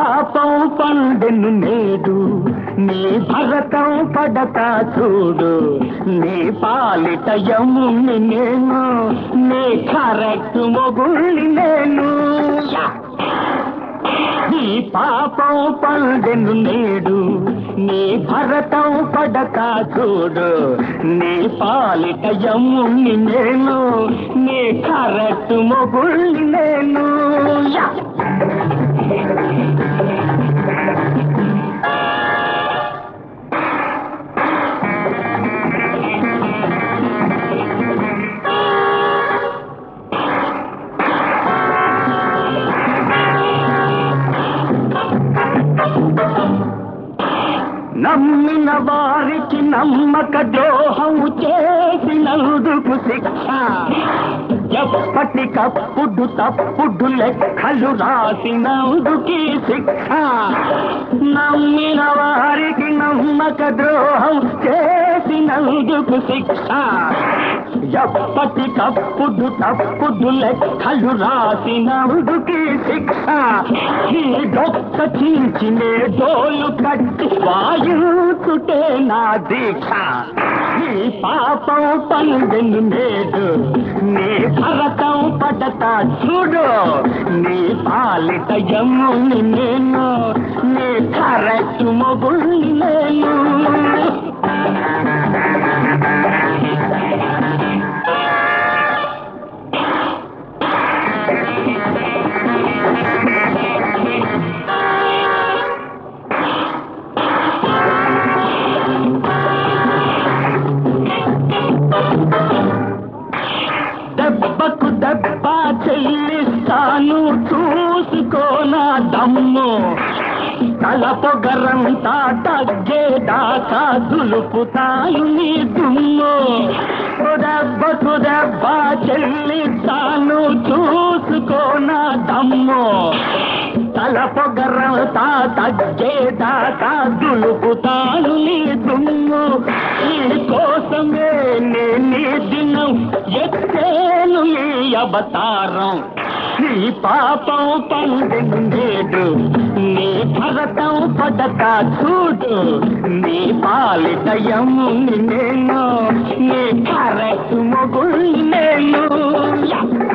పాపం పండెను నేడు నీ భరతం పడతా చూడు నీ పాలిట యముని నేను నీ కరెక్ట్ మొగుళ్ళి నేను నీ పాపం పండెను నేడు నీ భరతం పడతా చూడు నీ పాలిట యముని నేను నీ కరెక్ట్ మొగుళ్ళి నేను యా నమ్మిన వారికి నమ్మక ద్రోహం చేసినందుకు శిక్ష ఎప్పటికప్పుడు తప్పుడు లెక్కలు రాసినందుకి శిక్ష నమ్మిన వారికి నమ్మక ద్రోహం చేసినందుకు శిక్ష ఎప్పటికప్పుడు తప్పుడు లెక్కలు రాసినందుకి శిక్ష ఈ డొక్క చీల్చినే డోలు కట్టి వాయుతుటే నా దీక్ష నీ పాపం పండును నేడు నీ భరతం పడతా చూడు నీ పాలిట యముని నేను నీ కరెక్ట్ మొగుల్ని నేను దెబ్బకు దెబ్బ చెల్లిస్తాను చూసుకోనా దమ్ము తల పొగరంతా తగ్గేదాకా దులుపుతాను నీ దుమ్ము దెబ్బకు దెబ్బ చెల్లిస్తాను చూసుకోనా దమ్ము తల పొగరంతా తగ్గేదాకా దులుపుతాను నీ దుమ్ము ఈ కోసమే నేను దినం ఎత్తేను ఈ అవతారం నీ పాపం పండును నేడు నీ భరతం పడక చూడు నీ పాలిట యముని నేను నీ కరెక్ట్ మొగుల్ని నేను యా